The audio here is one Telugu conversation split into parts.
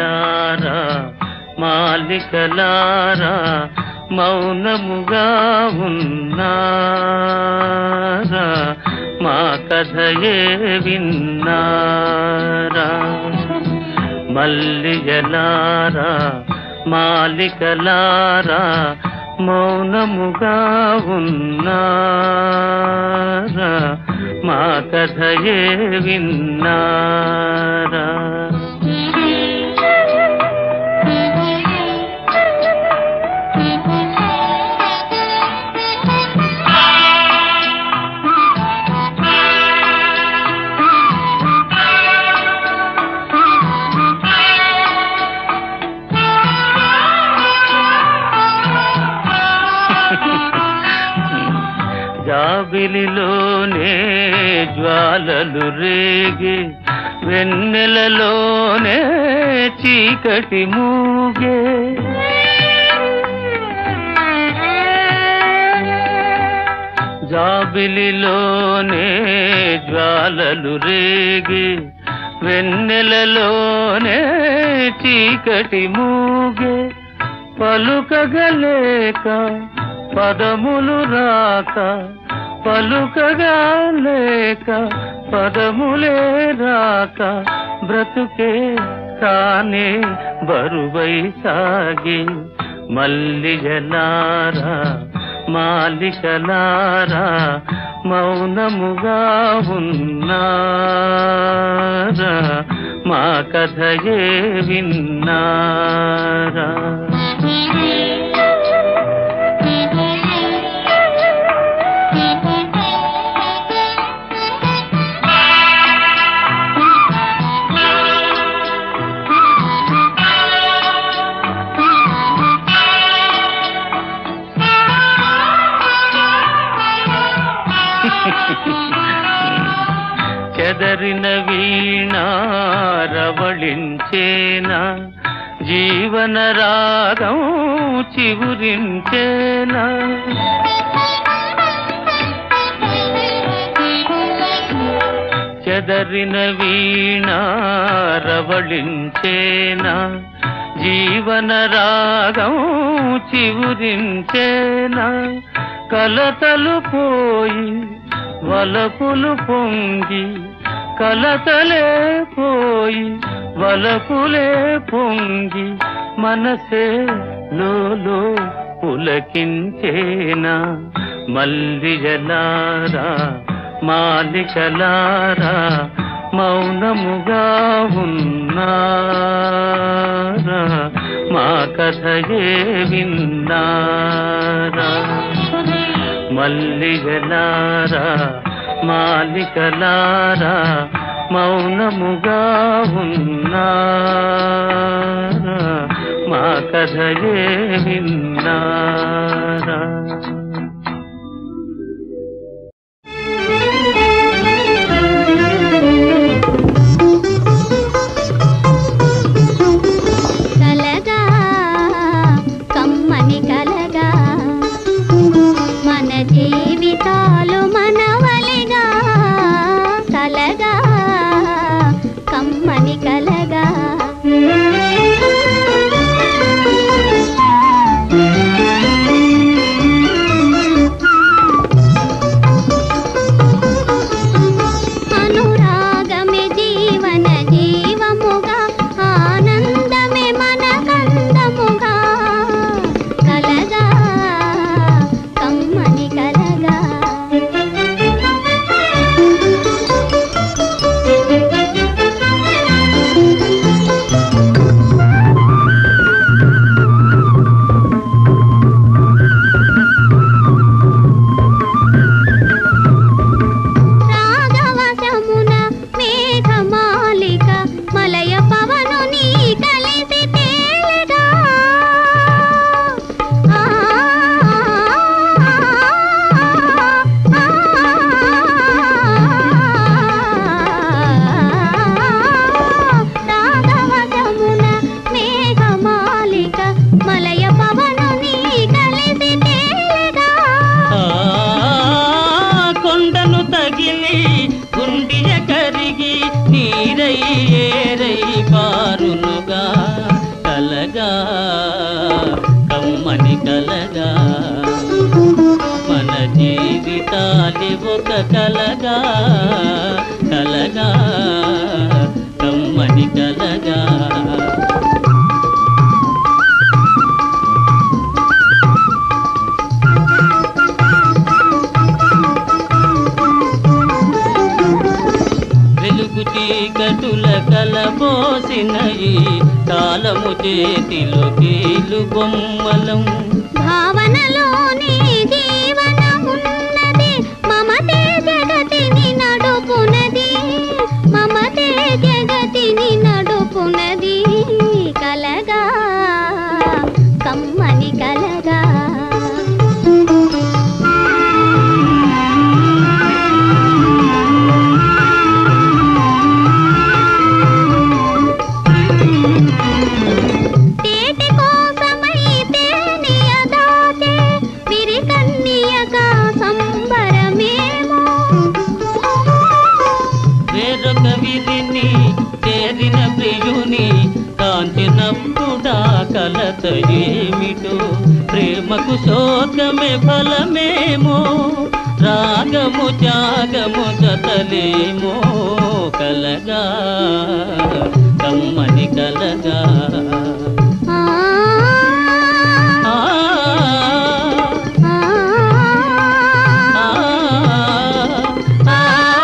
మల్లిగలారా మాలికలారా మౌనముగా ఉన్నారా మా కథయే విన్నారా మల్లిగలారా మాలికలారా మౌనముగా ఉన్నారా మా కథయే విన్నారా జాబిలిలోనే జ్వాలలు రేగే వెన్నెలలోనే చీకటి మూగే జాబిలిలోనే జ్వాలలు రేగి వెన్నెలలోనే చీకటి మూగే పలుకగలేక పదములు రాక పలుకగా లేక పదములే రాక బ్రతుకే కానే బరువై సాగి మల్లిగలారా మాలికలారా మౌనముగా ఉన్నారా మా కథయే విన్నారా చెదరిన వీణారవళించేనా జీవన రాగం చివురించేనా చెదరిన వీణారవళించేనా జీవన రాగం చివురించేనా కలతలు పోయి వలపులు పొంగి కలతలే పోయి వలపులే పొంగి మనసే లోలో పులకించేనా మల్లిజలారా మాలికలారా మౌనముగా ఉన్నారా మా కథయే విన్నారా మల్లిగలారా మాలికలారా మౌనముగా ఉన్నారా మా కథయే విన్నారా కలగా కమ్మని కలగా మన జీవితాలు మనవలిగా కలగా కమ్మని కలగా అనురాగమే జీవన జీవముగా ఆనందమే మన కందముగా కలగా కమ్మని కలగా కమ్మని కలగా మన జీవితాలి ఒక కలగా కలగా కమ్మని కలగా వెలుగు చీకటుల కలబోసిన ఈ కాలము చేతిలో కీలు బొమ్మలం భావనలోని జీవనమున్నది మమతే జగతిని నడుపునది మమతే జగతిని నడుపునది కలగా కమ్మని కలగా తేటి కోసమై తేనియదాచే విరికన్నియక సంబరమేమో వేరొక విధిని చేరిన ప్రియుని కాంచినప్పుడా కలత ఏమిటో ప్రేమకు శోకమే ఫలమేమో రాగము త్యాగము జతలేమో కలగా కమ్మని కలగా ఆ ఆ, ఆ ఆ, ఆ,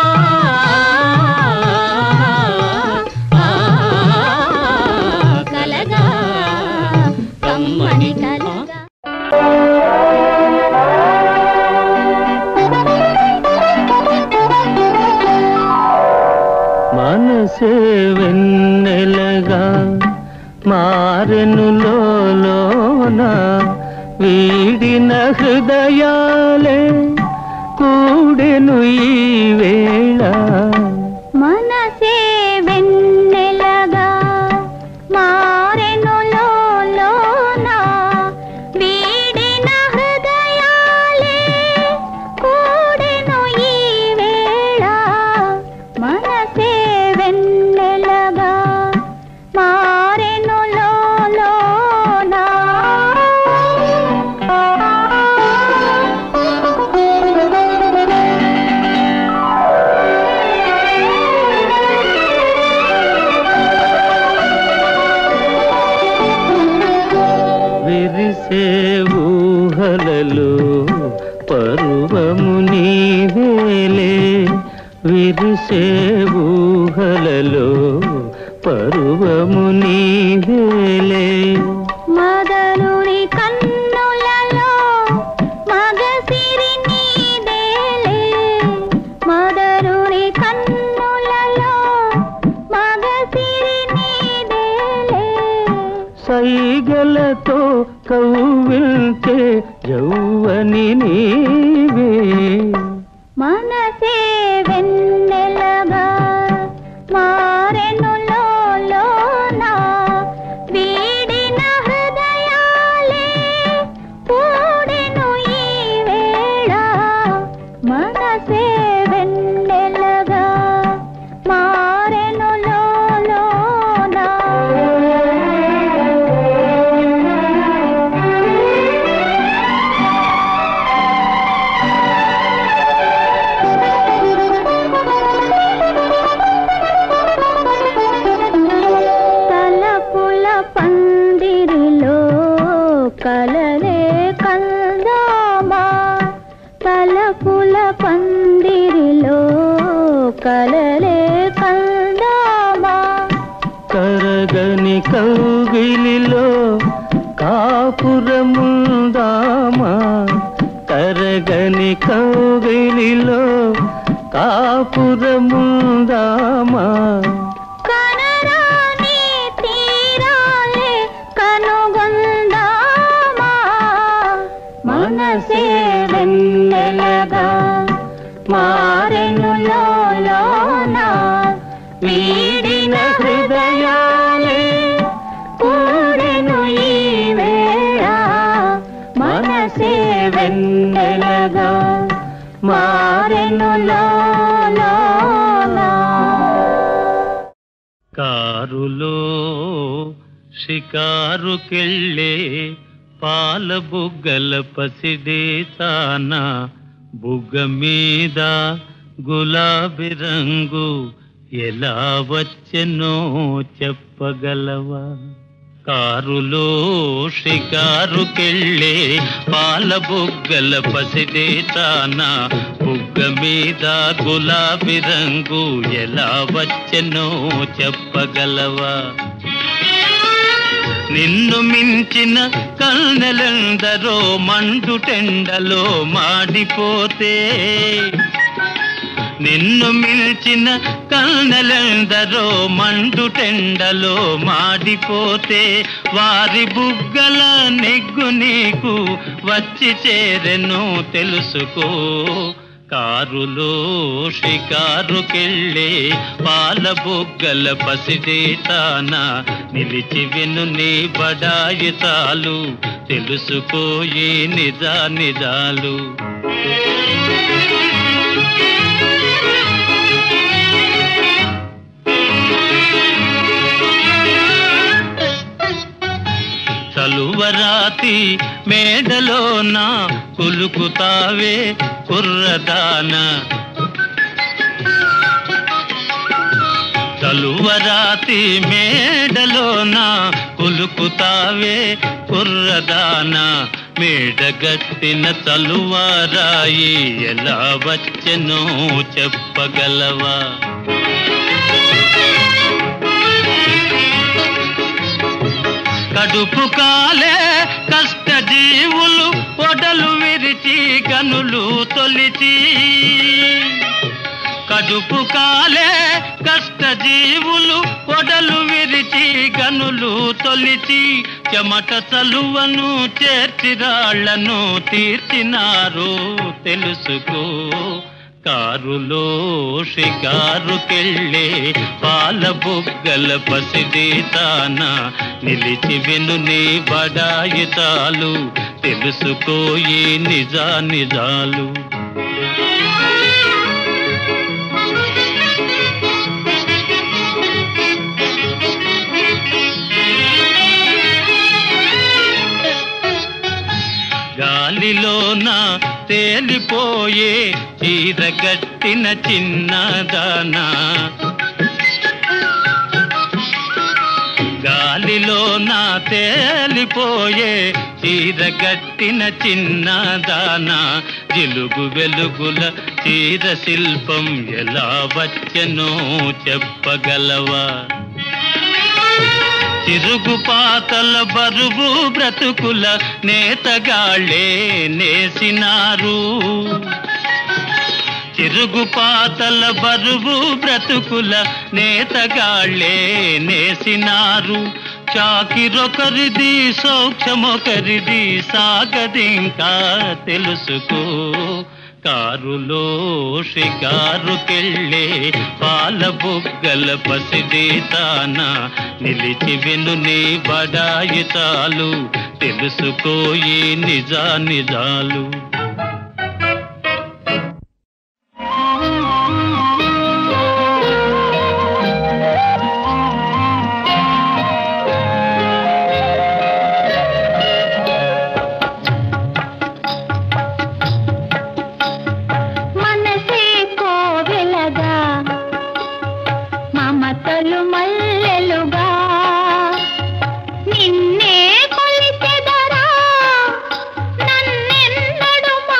ఆ, కలగా కమ్మని కలగా మనసే వెన్నెలగా మారెను లోన వీడిన హృదయాలే కూడెను ఈ వేళ మనసే వెన్నెలగా మారెను లోలోన వీడిన హృదయాలే కూడెను ఈ వేళ మనసే వెన్నెలగా మారెను లోలోన విరిసే ఊహలలో పర్వము నీవేలే విరిసే ఊహలలో పర్వము నీవేలే మదనుని కన్నులలో మగసిరి నీదేలే మదనుని కన్నులలో మగసిరి నీదేలే సైగలతో కవ్విల్చే జౌవని నీవే మనసే వెన్నెలగా మారెను లోలోన వీడిన హృదయాలే కూడెను ఈ వేళ మనసే వెన్నెలగా మారెను తలపుల పందిరిలో కలలే కందామా తలపుల పందిరిలో కలలే కందామా కరగని కౌగిలిలో కాపురముందామా కరగని కౌగిలిలో కాపురముందామా కనరాని తీరాలే కనుగొందామా మనసే వెన్నెలగా మారెను లోలోన వీడిన హృదయాలే కూడెను ఈ వేళ మనసే వెన్నెలగా మారెను లోలోన కారులో షికారుకెళ్ళే పాల బుగ్గల పసిడే తాన బుగ్గ మీద గులాబీ రంగు ఎలా వచ్చెనో చెప్పగలవా కారులో షికారుకెళ్ళే పాల బుగ్గల పసిడే తాన బుగ్గ మీద గులాబీ రంగు ఎలా వచ్చెనో చెప్పగలవా నిన్ను మించిన కన్నెలందరో మండుటెండలో మాడిపోతే నిన్ను మిల్చిన కన్నెలందరో మండుటెండలో మాడిపోతే వారి బుగ్గల నెగ్గు నీకు వచ్చి చేరెను తెలుసుకో కారులో షికారుకెళ్ళే పాల బుగ్గల పసిడి తాన నిలిచి విను నీ బడాయి చాలు తెలుసుకోయి నిజా నిజాలు చలువరాతి మేడలోన కులుకుతావే కుర్రదాన చలువరాతి మేడలోన కులుకుతావే కుర్రదాన మేడగట్టిన చలువారాయి ఎలా వచ్చెనో చెప్పగలవా కడుపు కాలే కష్ట జీవులు ఒడలు విరిచి కనులు తొలిచి కడుపు కాలే కష్ట జీవులు ఒడలు విరిచి గనులు తొలిచి చెమట చలువను చేర్చిరాళ్లను తీర్చినారు తెలుసుకో కారులో షికారుకెళ్ళే పాల బుగ్గల పసిడి తాన నిలిచి విను నీ బడాయి చాలు తెలుసుకోయి నిజా నిజాలు గాలిలోన తేలిపోయే చీరగట్టిన చిన్నదానా గాలిలోన తేలిపోయే చీరగట్టిన చిన్నదానా జిలుగు వెలుగుల చీర శిల్పం ఎలా వచ్చనో చెప్పగలవా తిరుగు పాతల బరువు బ్రతుకుల నేతగాళ్ళే నేసినారు తిరుగు పాతల బరువు బ్రతుకుల నేతగాళ్ళే నేసినారు చాకిరొకరిది సౌఖ్యమొకరిది సాగదింకా తెలుసుకో కారులో షికారుకెళ్ళే పాల బుగ్గల పసిడి తాన నిలిచి విను నీ బడాయి చాలు తెలుసుకోయి నిజా నిజాలు మనసే కోవెలగా మమతలు మల్లెలుగా నిన్నే కొలిచెదరా నన్నెన్నడు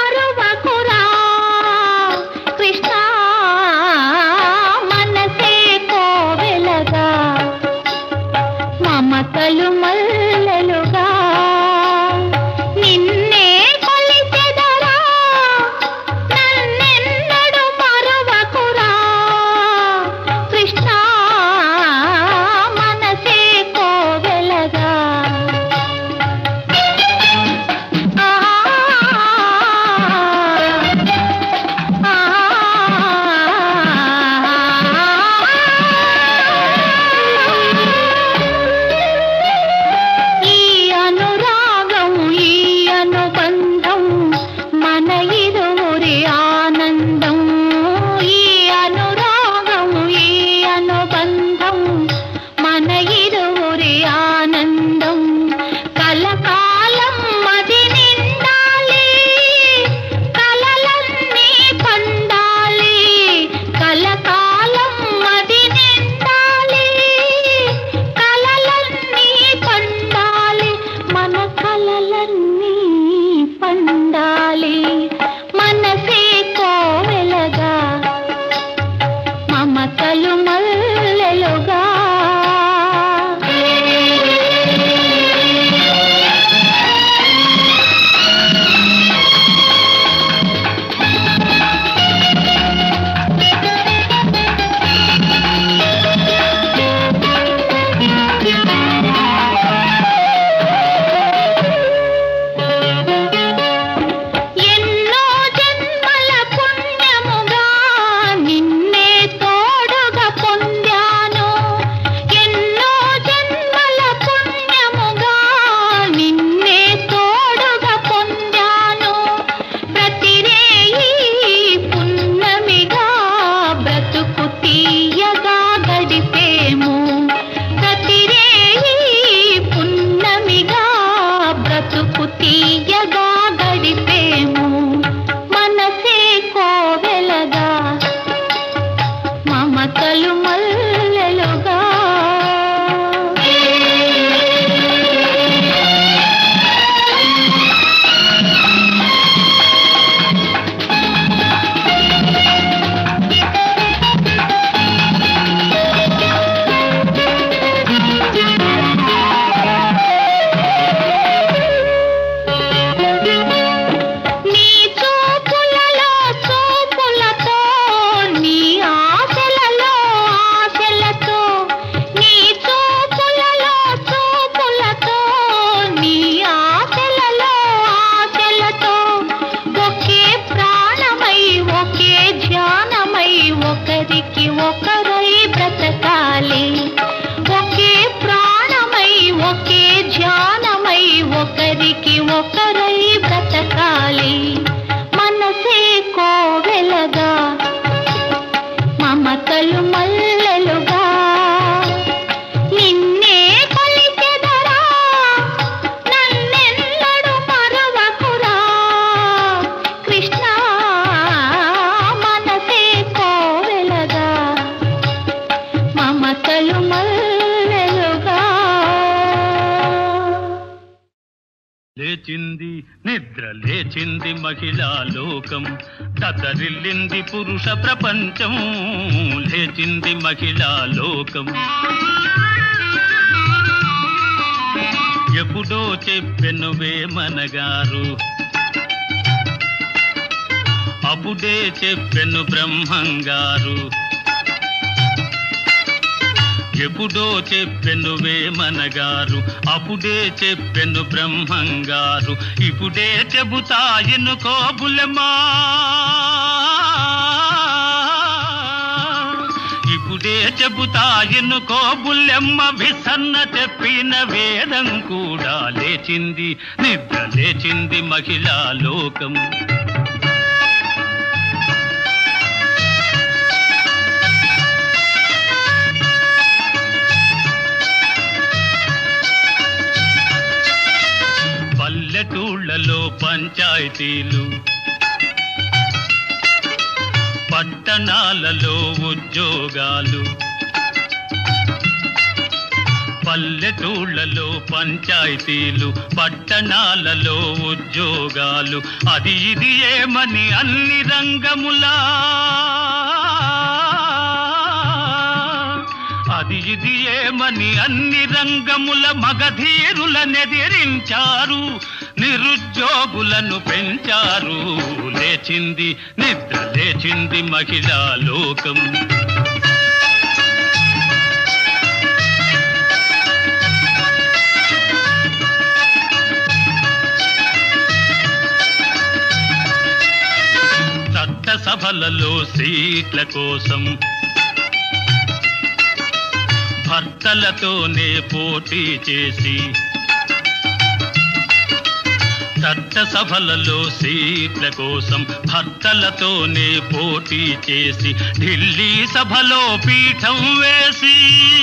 లేచింది నిద్ర లేచింది మహిళా లోకం దతరిల్లింది పురుష ప్రపంచం లేచింది మహిళా లోకం ఎప్పుడో చెప్పెను వేమనగారు అప్పుడే చెప్పెను బ్రహ్మంగారు ఎప్పుడో చెప్పెను వేమనగారు అప్పుడే చెప్పెను బ్రహ్మంగారు ఇప్పుడే చెబుతాయను కోబులమా ఇప్పుడే చెబుతాయను కోబులెమ్మ విసన్న చెప్పిన వేదం కూడా లేచింది నిద్ర లేచింది మహిళా లోకం పల్లెటూళ్ళలో పంచాయతీలు పట్టణాలలో ఉద్యోగాలు పల్లెటూళ్ళలో పంచాయతీలు పట్టణాలలో ఉద్యోగాలు అది ఇది ఏమని అన్ని రంగములా అది ఇది ఏమని అన్ని రంగముల మగధీరుల నెదిరించారు నిరుద్యోగులను పెంచారు లేచింది నిద్ర లేచింది మహిళా లోకం చట్టసభలలో సీట్ల కోసం భర్తలతోనే పోటీ చేసి చట్టసభలలో సీట్ల కోసం భర్తలతోనే పోటీ చేసి ఢిల్లీ సభలో పీఠం వేసి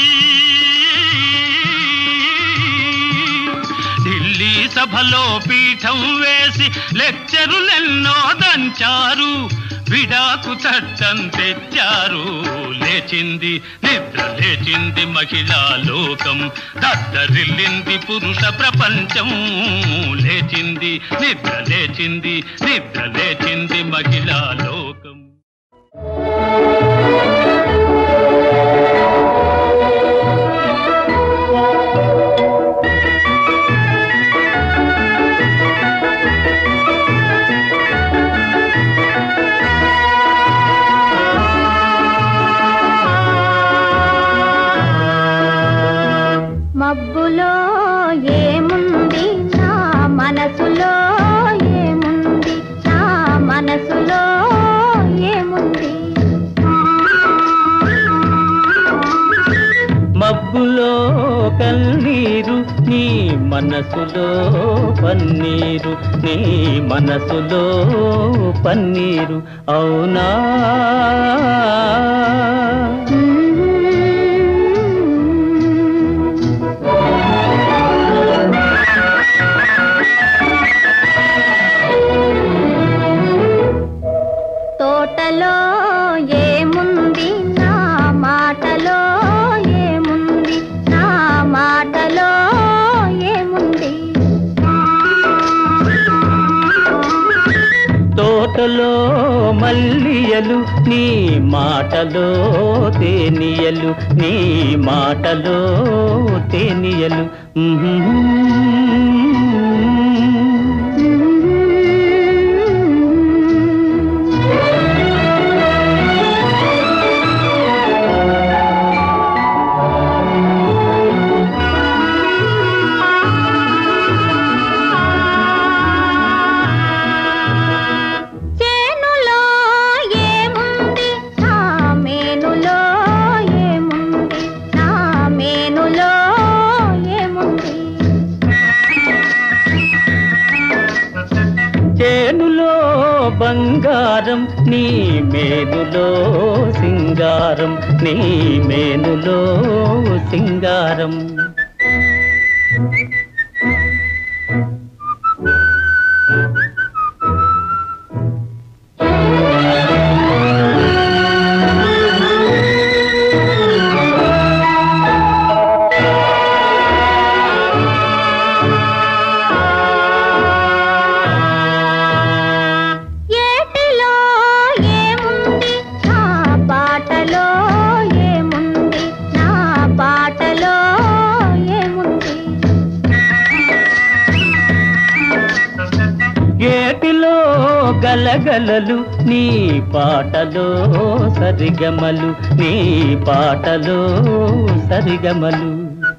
ఢిల్లీ సభలో పీఠం వేసి లెక్చరులెన్నో దంచారు విడాకు చట్టం తెచ్చారు లేచింది నిద్ర లేచింది మహిళా లోకం దద్దరిల్లింది పురుష ప్రపంచం లేచింది నిద్ర లేచింది నిద్ర లేచింది మహిళా లోకం మబ్బులో ఏముంది నా మనసులో ఏముంది నా మనసులో ఏముంది మబ్బులో కన్నీరు నీ మనసులో పన్నీరు నీ మనసులో పన్నీరు అవునా తోటలో ఏముంది నా మాటలో ఏముంది నా మాటలో ఏముంది తోటలో మల్లియలు నీ మాటలో తేనియలు నీ మాటలో తేనియలు చేనులో ఏముంది నా మేనులో ఏముంది నా మేనులో ఏముంది చేనులో బంగారం నీ మేనులో సింగారం నీ మేనులో సింగారం గలగలలు నీ పాటలో సరిగమలు నీ పాటలో సరిగమలు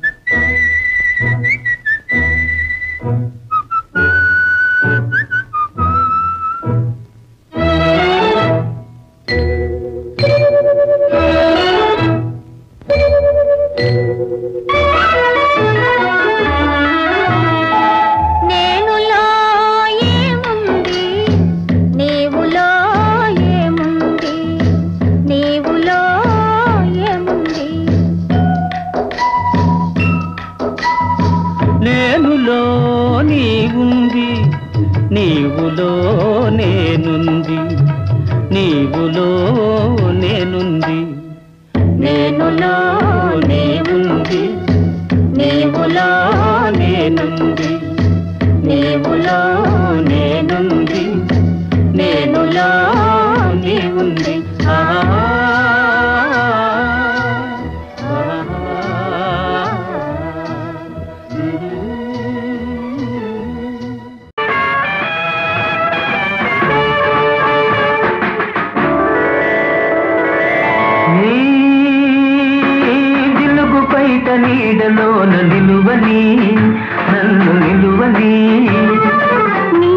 నేనులో ఏముంది నీవులో ఏముంది నీవులో ఏముంది నేనులో నీవుంది నీవులో నేనుంది నీవులో నేనుంది నేనులో నీవుంది నీవులో నేనుంది నీవులో నేనుంది నేనులో నీవుంది ఆహా. నీ జిలుగు పైట నీడలోన నిలువని నన్ను నిలువని నీ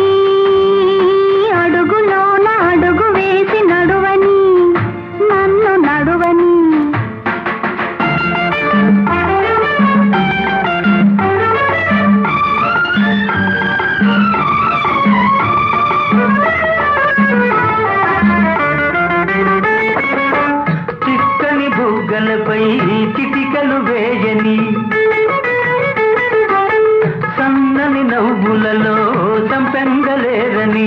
అడుగులోన అడుగు వేసి నడువని నన్ను నడువని చిక్కని బుగ్గలపై చిటికలు వేయని సన్నని నవ్వులలో సంపెంగలేరని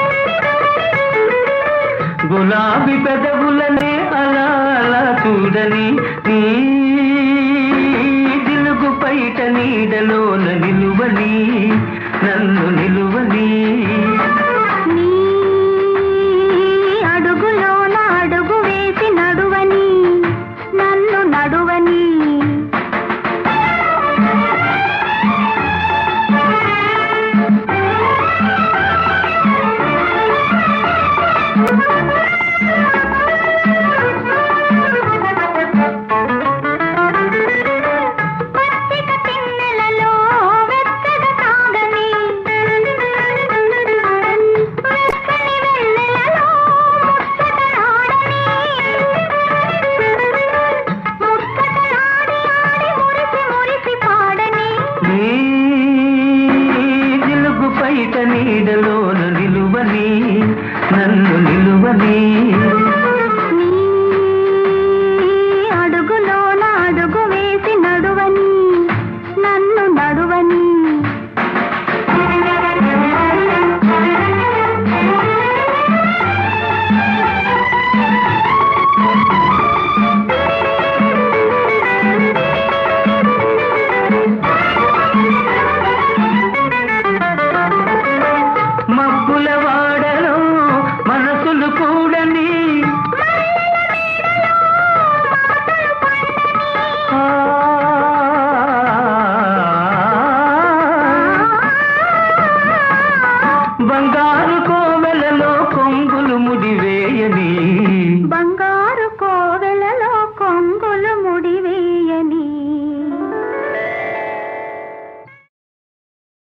గులాబీ పెదవులనే అలా అలా చూడని నీ జిలుగు పైట నీడలోన నిలువని నన్ను నిలువని నీ అడుగులోన అడుగు వేసి నడువని నన్ను నడువని పచ్చిక తిన్నెలలో వెచ్చగా తాగని వెచ్చని వెన్నెలలో ముచ్చటలాడని ముచ్చటలాడి ఆడి మురిసి మురిసి పాడని నీ జిలుగు పైట నీడలోన నిలువని నన్ను నిలువని నీ అడుగులోన అడుగు వేసి నడువని నన్ను నడువని మబ్బుల వాడలో మనసులు కూడని